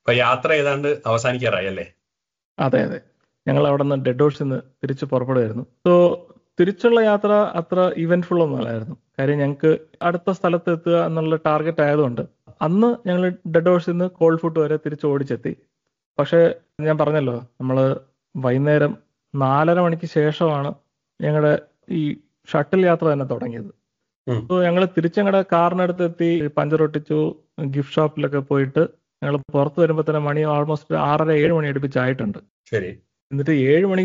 അപ്പൊ യാത്ര ഏതാണ്ട് അവസാനിക്കാറായി അല്ലേ അതെ അതെ ഞങ്ങൾ അവിടെ നിന്ന് ഡെഡ് ഹോഴ്സിൽ നിന്ന് തിരിച്ച് പുറപ്പെടുമായിരുന്നു സോ തിരിച്ചുള്ള യാത്ര അത്ര ഇവന്റ്ഫുൾ ഒന്നും അല്ലായിരുന്നു കാര്യം ഞങ്ങൾക്ക് അടുത്ത സ്ഥലത്ത് എത്തുക എന്നുള്ള ടാർഗറ്റ് ആയതുകൊണ്ട് അന്ന് ഞങ്ങൾ ഡെഡ് ഹോഴ്സിൽ നിന്ന് കോൾഡ് ഫുഡ് വരെ തിരിച്ച് ഓടിച്ചെത്തി പക്ഷേ ഞാൻ പറഞ്ഞല്ലോ നമ്മൾ വൈകുന്നേരം നാലര മണിക്ക് ശേഷമാണ് ഞങ്ങളുടെ ഈ ഷട്ടിൽ യാത്ര തന്നെ തുടങ്ങിയത് ഉം. സോ ഞങ്ങൾ തിരിച്ചങ്ങടെ കാറിനടുത്ത് എത്തി പഞ്ചർ ഒട്ടിച്ചു ഗിഫ്റ്റ് ഷോപ്പിലൊക്കെ പോയിട്ട് ഞങ്ങൾ പുറത്ത് വരുമ്പോൾ തന്നെ മണി ഓൾമോസ്റ്റ് ആറര ഏഴ് മണി അടുപ്പിച്ചായിട്ടുണ്ട് ശരി എന്നിട്ട് ഏഴ് മണി